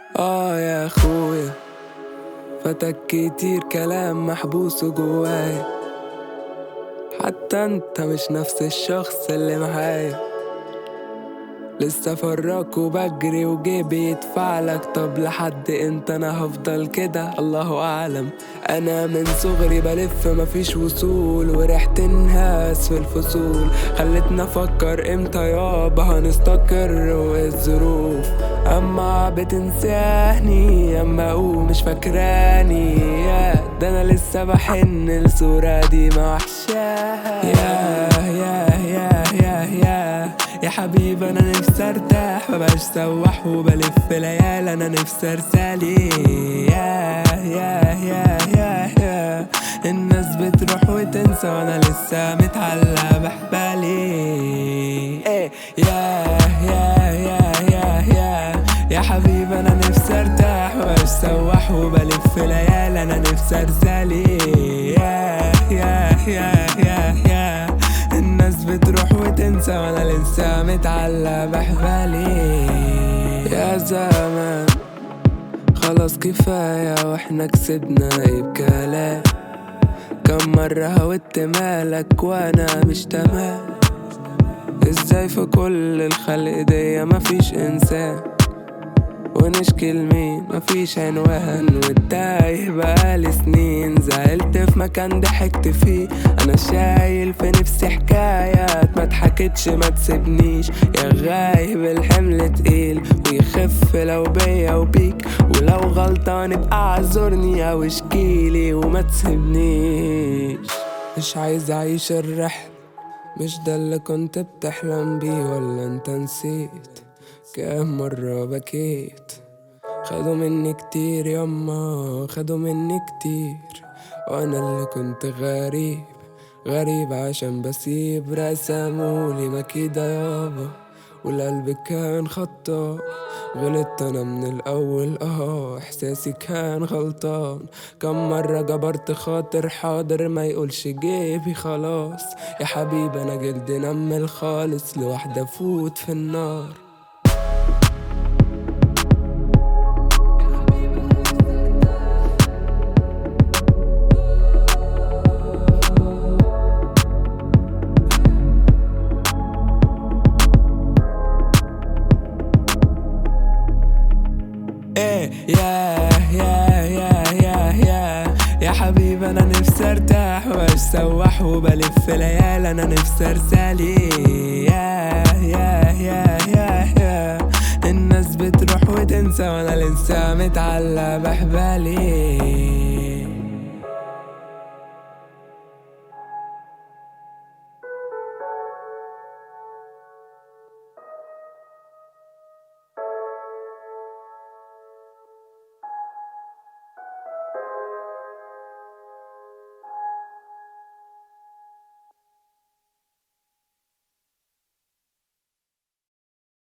اه يا اخويا فاتك كتير كلام محبوس جوايا حتى انت مش نفس الشخص اللي معايا لسه فراك وبجري وجيبي يدفعلك طب لحد امتى انا هفضل كده الله اعلم انا من صغري بلف مفيش وصول وريحة الناس في الفصول خلتنا افكر امتى يابا هنستقر والظروف اما بتنساني اما اقوم مش فاكراني يا ده انا لسه بحن الصورة دي ما وحشاها يا يا يا يا يا يا حبيبي انا نفسي ارتاح مبقاش سواح وبلف ليالي انا نفسي ارسالي يا يا يا يا يا الناس بتروح وتنسى وانا لسه متعلق بحبالي ايه يا يا يا يا يا يا حبيبي انا نفسي ارتاح مبقاش سواح وبلف ليالي انا نفسي ارسالي يا يا يا يا يا الناس بتروح وتنسى وانا لسه متعلق بحبالي يا زمان خلاص كفاية واحنا كسبنا ايه بكلام كم مرة هودت مالك وانا مش تمام ازاي في كل الخلق دي مفيش انسان ونشكي لمين مفيش عنوان والتايه بقالي سنين زعلت في مكان ضحكت فيه انا شايل في نفسي حكايات ما ضحكتش ما تسيبنيش يا غايب الحمل تقيل ويخف لو بيا وبيك ولو غلطان ابقى اعذرني او اشكيلي وما تسيبنيش مش عايز اعيش الرحلة مش ده اللي كنت بتحلم بيه ولا انت نسيت كام مرة بكيت خدوا مني كتير يما خدوا مني كتير وانا اللي كنت غريب غريب عشان بسيب رسمولي مكيدة يابا والقلب كان خطاب غلطت انا من الاول اه احساسي كان غلطان كم مرة جبرت خاطر حاضر ما يقولش جيبي خلاص يا حبيبي انا جلدي نمل خالص لوحدة فوت في النار ايه يا يا يا يا يا يا حبيبي انا نفسي ارتاح ومش سواح وبلف ليالي انا نفسي ارسالي يا يا يا يا يا الناس بتروح وتنسى وانا لسه متعلق بحبالي